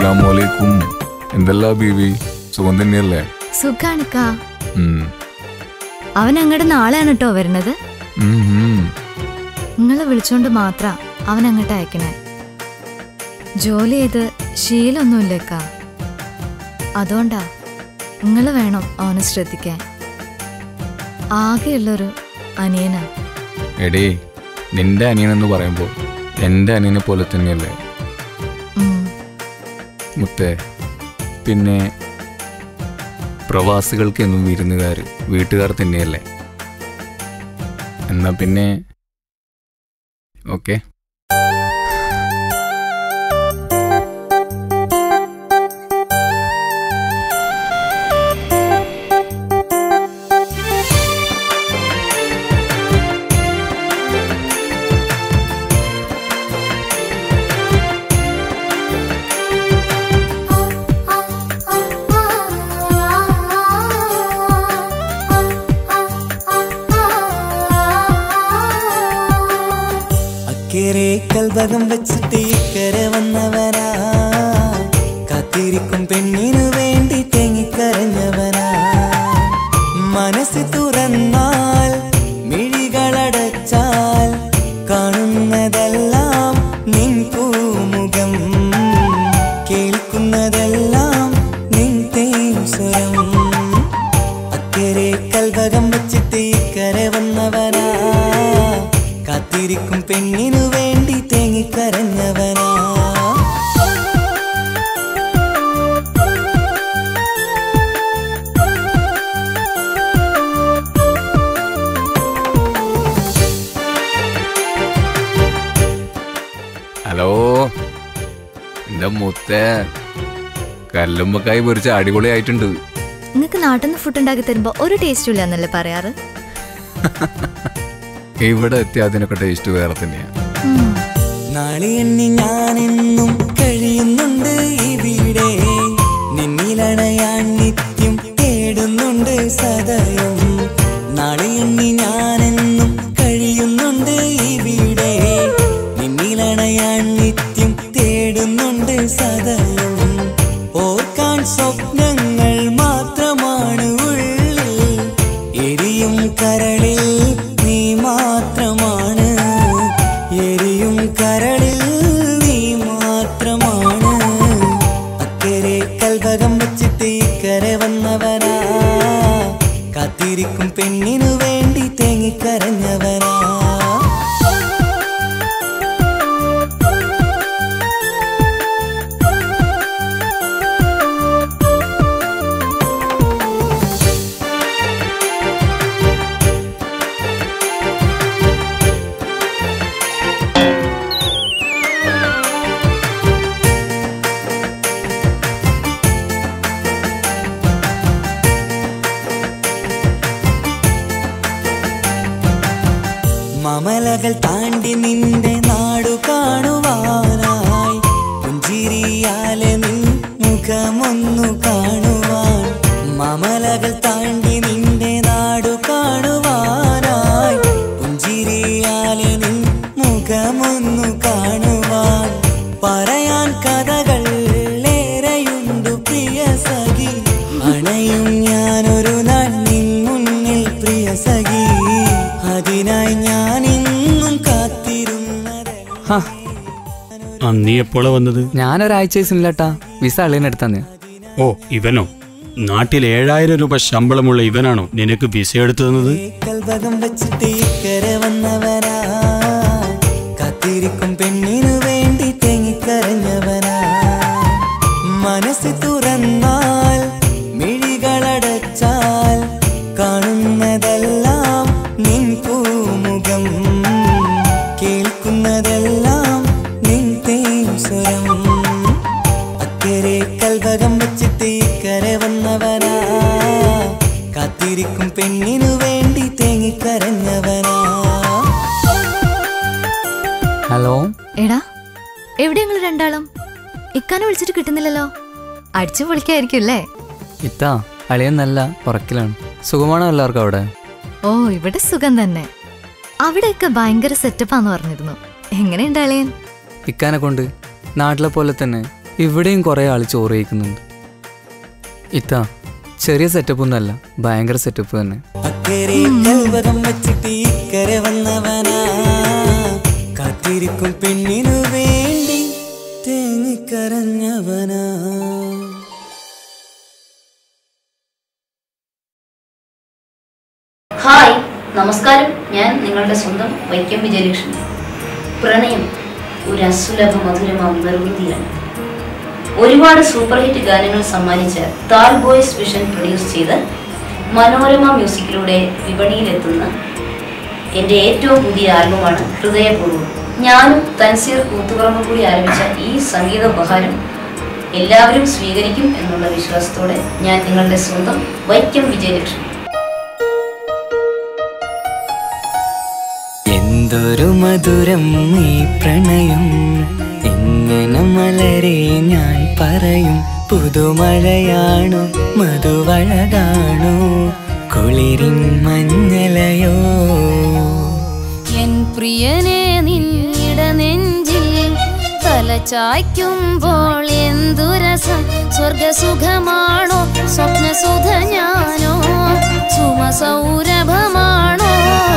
അസ്സലാമലൈക്കും എന്തല്ലാ ബീവി സുഖം തന്നെയല്ലേ സുഖാണിക്കാ ഉം. അവൻ അങ്ങോട്ട് നാളെയാണ് കേട്ടോ വരുന്നത് ഉം, ഉം. നിങ്ങളെ വിളിച്ചോണ്ട് മാത്ര അവൻ അങ്ങോട്ട് അയക്കണേ ജോലി ചെയ്ത് ശീലമൊന്നുമില്ലേക്കാ അതുകൊണ്ടാ നിങ്ങൾ വേണം അവനെ ശ്രദ്ധിക്കാൻ ആകെയുള്ളൊരു അനിയനാ എടീ നിന്റെ അനിയനെന്ന് പറയുമ്പോൾ എൻ്റെ അനിയനെ പോലെ തന്നെയല്ലേ ഉം. മുത്തേ പിന്നെ പ്രവാസികൾക്ക് എന്നും വിരുന്നുകാർ വീട്ടുകാർ തന്നെയല്ലേ എന്നാ പിന്നെ ഓക്കെ അക്കരെ കൽഭകം വെച്ചിട്ട് ഇക്കരെ വന്നവരാ കാത്തിരിക്കും പെണ്ണിനു വേണ്ടി തേങ്ങിക്കരഞ്ഞവരാ മനസ്സ് തുറന്നാൽ മിഴികളടച്ചാൽ കാണുന്നതെല്ലാം നിൻ പൂമുഖം കേൾക്കുന്നതെല്ലാം നിൻ തേൻ സ്വരം അക്കരെ കൽഭകം വെച്ചിട്ട് ഇക്കരെ വന്നവനാ കാത്തിരിക്കും പെണ്ണിനു വേണ്ടി തേങ്ങിക്കരഞ്ഞവനാ ഹലോ എൻ്റെ മുത്തേ കല്ലുമ്മക്കായി പൊരിച്ച അടിപൊളിയായിട്ടുണ്ട് നിങ്ങൾക്ക് നാട്ടിൽ നിന്ന് ഫുഡ് ഉണ്ടാക്കി തരുമ്പോ ഒരു ടേസ്റ്റും ഇല്ല എന്നല്ലേ പറയാറ് ഇവിടെ എത്തിയ അതിനൊക്കെ ടേസ്റ്റ് വേറെ തന്നെയാണ് ഉം. നാളെ എണ്ണി ഞാനെന്നും കഴിയുന്നുണ്ട് ഇവിടെ നിന്നിലണയാൻ നിത്യം തേടുന്നുണ്ട് സദയം നാളെ എണ്ണി ഞാനെന്നും കഴിയുന്നുണ്ട് ഇവിടെ നിന്നിലണയാൻ നിത്യം തേടുന്നുണ്ട് സദയം ഓർക്കാൻ സ്വപ്നങ്ങൾ മാത്രമാണ് ഉള്ളിൽ എരിയും കരളിൽ നീ മാത്രമാണ് എരിയും കരളിൽ നീ മാത്രമാണ് അക്കരെ കൽഭകം വെച്ചിട്ട് ഇക്കരെ വന്നവനാ കാത്തിരിക്കും പെണ്ണിനു വേണ്ടി തേങ്ങിക്കരഞ്ഞവനാ മമലകൾ താണ്ടി നിന്റെ നാടു കാണുവാനായി പുഞ്ചിരിയാലെ നിൻ മുഖമൊന്നു കാണുവാൻ മമലകൾ താണ്ടി നിന്റെ നാടു കാണുവാനായി പുഞ്ചിരിയാലെ നിൻ മുഖമൊന്നു കാണുവാൻ പറയാൻ കഥകൾ ഏറെയുണ്ടു പ്രിയ സഖി അണയും ഞാനൊരു നാൾ നിൻ മുന്നിൽ പ്രിയ സഖി അതിനായി ഞാൻ ഇന്നും കാത്തിരുന്നതല്ല ആ നീ എപ്പോഴാ വന്നത് ഞാനൊരാഴ്ച ഇല്ലാട്ടാ വിസ അളിയനെടുത്താന്ന് ഓ ഇവനോ നാട്ടിൽ ഏഴായിരം രൂപ ശമ്പളമുള്ള ഇവനാണോ നിനക്ക് വിസ എടുത്തു തന്നത് കൽഭകം വെച്ചിട്ട് ഇക്കരെ വന്നവനാ കാത്തിരിക്കും പെണ്ണിനു വേണ്ടി തേങ്ങിക്കരഞ്ഞവനാ മനസ്സ് തുറന്നാൽ മിഴികളടച്ചാൽ കാണുന്നതെല്ലാം നിൻ പൂമുഖം കേൾക്കുന്നതെല്ലാം നിൻ തേൻ സ്വരം അക്കരെ കൽഭകം വെച്ചിട്ട് ഇക്കരെ വന്നവനാ കാത്തിരിക്കും പെണ്ണിനു വേണ്ടി തേങ്ങിക്കരഞ്ഞവനാ ഹലോ എടാ എവിടെ നിങ്ങൾ രണ്ടാളും ഇക്കാനെ വിളിച്ചിട്ട് കിട്ടുന്നില്ലല്ലോ അടിച്ചു പൊളിക്കായിരിക്കും അല്ലേ ഇത്താ അളിയൻ നല്ല ഉറക്കിലാണ് സുഖമാണോ എല്ലാവർക്കും അവിടെ ഓ ഇവിടെ സുഖം തന്നെ അവിടെയൊക്കെ ഭയങ്കര സെറ്റപ്പാന്ന് പറഞ്ഞിരുന്നു എങ്ങനെയുണ്ട് അളിയൻ ഇക്കാനെ കൊണ്ട് നാട്ടിലെ പോലെ തന്നെ ഇവിടെയും കുറേ ആൾ ചോറ് കഴിക്കുന്നുണ്ട് ഇത്ത ചെറിയ സെറ്റപ്പ് ഒന്നല്ല ഭയങ്കര സെറ്റപ്പ് തന്നെ അക്കരെ കൽവകം വെച്ചിട്ട് ഇക്കരെ വന്നവനാ കാത്തിരിക്കും പെണ്ണിനു വേണ്ടി തേങ്ങിക്കരഞ്ഞവനാ ഹായ് നമസ്കാരം ഞാൻ നിങ്ങളുടെ സ്വന്തം വൈക്കം വിജയലക്ഷ്മി പ്രണയം ഒരു അസുലഭ മധുരമാം നിർവൃതിയാണ് ഒരുപാട് സൂപ്പർ ഹിറ്റ് ഗാനങ്ങൾ സമ്മാനിച്ച താൽ ബോയ്സ് വിഷൻ പ്രൊഡ്യൂസ് ചെയ്ത് മനോരമ മ്യൂസിക്കിലൂടെ വിപണിയിലെത്തുന്ന എൻ്റെ ഏറ്റവും പുതിയ ആൽബമാണ് ഹൃദയപൂർവ്വം ഞാനും തൻസീർ കൂത്തുപറമ്പ് കൂടി ആരംഭിച്ച ഈ സംഗീത ഉപഹാരം എല്ലാവരും സ്വീകരിക്കും എന്നുള്ള വിശ്വാസത്തോടെ ഞാൻ നിങ്ങളുടെ സ്വന്തം വൈക്കം വിജയലക്ഷ്മി എന്തൊരു മധുരം ഈ പ്രണയം എങ്ങനെ മലരെ ഞാൻ പറയും പുതുമഴയാണോ മധുവഴകാണോ കുളിരിൻ മഞ്ഞലയോ എൻ പ്രിയനെ നിന്നിട നെഞ്ചിൽ തലചായ്ക്കുമ്പോൾ എന്തുരസം സ്വർഗസുഖമാണോ സ്വപ്നസുധ ഞാനോ സുമസൗരഭമാണോ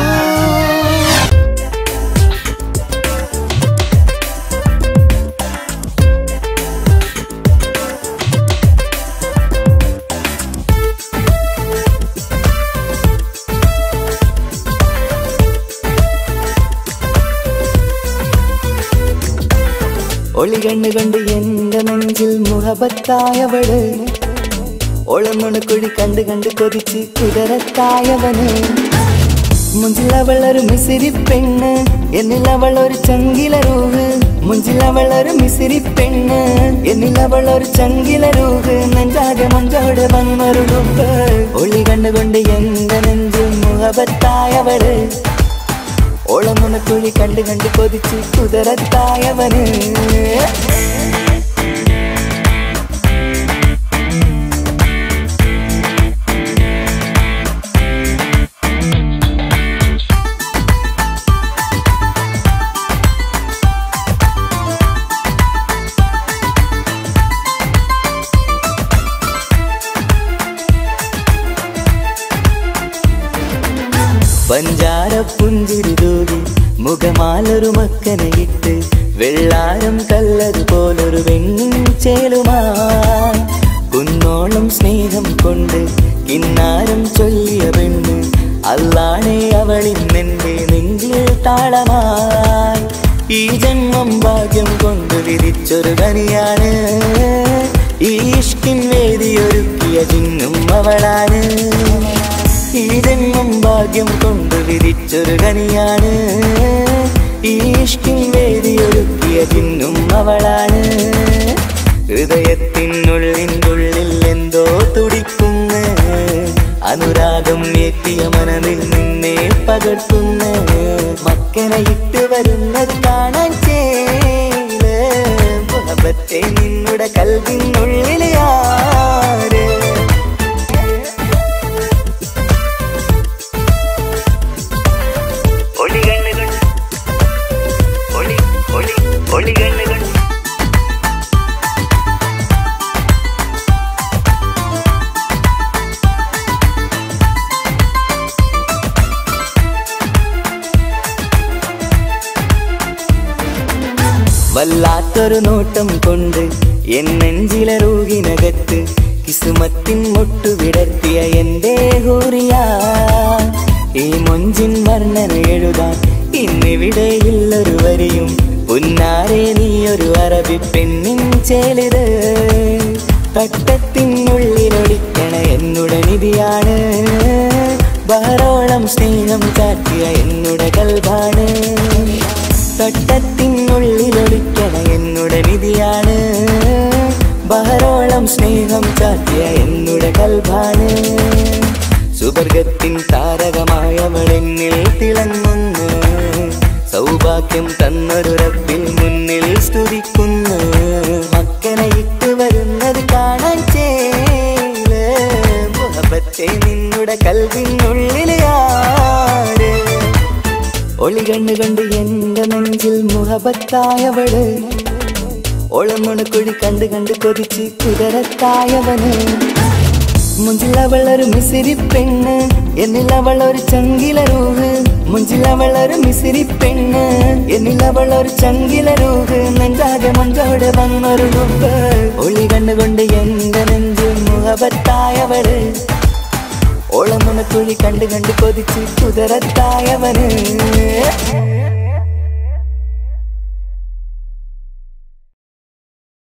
ഒളി കണ്ണുകൊണ്ട് എന്റെ നെഞ്ചിൽ മുഹബത്തായവള് ഒളമുണക്കുഴി കണ്ട് കണ്ട് കൊതിച്ച് കുതിരത്തായവന് മുഞ്ചിൽ അവൾ ഒരു മിസിരി പെണ്ണ് എന്നിൽ അവൾ ഒരു ചങ്കില രൂഹ് മുഞ്ചിൽ അവൾ ഒരു മിസിരി പെണ്ണ് എന്നിൽ അവൾ ഒരു ചങ്കില രൂഹ് നെഞ്ചാകെ മഞ്ചോട് വന്നൊരു ഡുബ് ഒളി കണ്ടുകൊണ്ട് എന്റെ നെഞ്ചിൽ മുഹബത്തായവള് ഓളമുണക്കുഴി കണ്ട് കണ്ട് കൊതിച്ച് കുതിരത്തായവന് പഞ്ചാര പുഞ്ചിരി തൂകി മുഖമാലൊരു മക്കനയിട്ട് വെള്ളാരം കല്ലത് പോലൊരു വെണ്ണിൻ ചേലുമായി കുന്നോളം സ്നേഹം കൊണ്ട് കിന്നാരം ചൊല്ലിയ പെണ്ണ് അല്ലാണെ അവളിന്നെന്റെ നെഞ്ചിൽ താളമായി ഈ ജന്മം ഭാഗ്യം കൊണ്ട് വിധിച്ചൊരു കനിയാണ് ഈ ഇഷ്കിൻ വേദിയൊരുക്കിയ ചിന്നും അവളാണ് ഈ ജന്മം ഭാഗ്യം കൊണ്ട് വിധിച്ചൊരു കനിയാണ് ഈ ഇഷ്കിൻ വേദിയൊരുക്കിയ ചിന്നും അവളാണ് ഹൃദയത്തിനുള്ളിനുള്ളിൽ എന്തോ തുടിക്കുന്ന അനുരാഗം ഏറ്റിയ മനതിൽ നിന്നെ പകർത്തുന്ന മക്കനെ ഇട്ട് വരുന്നത് കാണാൻ ചേല് മുഹബത്തെ നിന്നുടെ കൽവിനുള്ളിൽ ആര് ഒളി കണ്ണുകൾ ഒളി ഒളി ഒളി കണ്ണുകൾ വല്ലാത്തൊരു നോട്ടം കൊണ്ട് എൻ നെഞ്ചിലെ റൂഹിനകത്ത് കിസുമത്തിൻ മുട്ടു വിടർത്തിയ എന്റെ ഹൂറിയ ഈ മൊഞ്ചിൻ വർണ്ണന എഴുതാൻ ഇന്നിവിടെയുള്ളൊരു വരിയും പുന്നാരെ നീയൊരു അറബി പെണ്ണിൻ ചേലിത് തട്ടത്തിനുള്ളിലൊളിക്കണ എന്നുടെ നിധിയാണ് ബഹറോളം സ്നേഹം ചാറ്റിയ എന്നുടെ കൽബാണ് തട്ടത്തിനുള്ളിലൊളിക്കണ എന്നുടെ നിധിയാണ് ബഹറോളം സ്നേഹം ചാറ്റിയ എന്നുടെ കൽബാണ് സുവർഗത്തിൻ താരകമായവൾ എന്നിൽ തിളങ്ങുന്നു സൗഭാഗ്യം തന്നൊരു റബ്ബിൽ മുന്നിൽ സ്തുതിക്കുന്നു മക്കനെ ഇട്ട് വരുന്നത് കാണാൻ ചേല് മുഹബത്തെ നിന്നുടെ കൽവിനുള്ളിൽ ആര് ഒളി കണ്ണു കണ്ട് എന്റെ നെഞ്ചിൽ മുഹബത്തായവള് ഒളമുണക്കുഴി കണ്ട് കണ്ട് കൊതിച്ച് കുതിരത്തായവന് മുഞ്ചിൽ അവളൊരു മിസിരി പെണ്ണ് എന്നിൽ അവളൊരു ചങ്കില രൂഹ് മുഞ്ചിൽ അവളൊരു മിസിരി പെണ്ണ് എന്നിൽ അവളൊരു ചങ്കില രൂഹ് നെഞ്ചാകെ മഞ്ചോട് വന്നൊരു ലുക്ക് ഒളി കണ്ണുകൊണ്ട് എന്റെ നെഞ്ചിൽ മുഖപത്തായവള് ഓളമുണക്കുഴി കണ്ട് കണ്ട് കൊതിച്ച് കുതിരത്തായവന്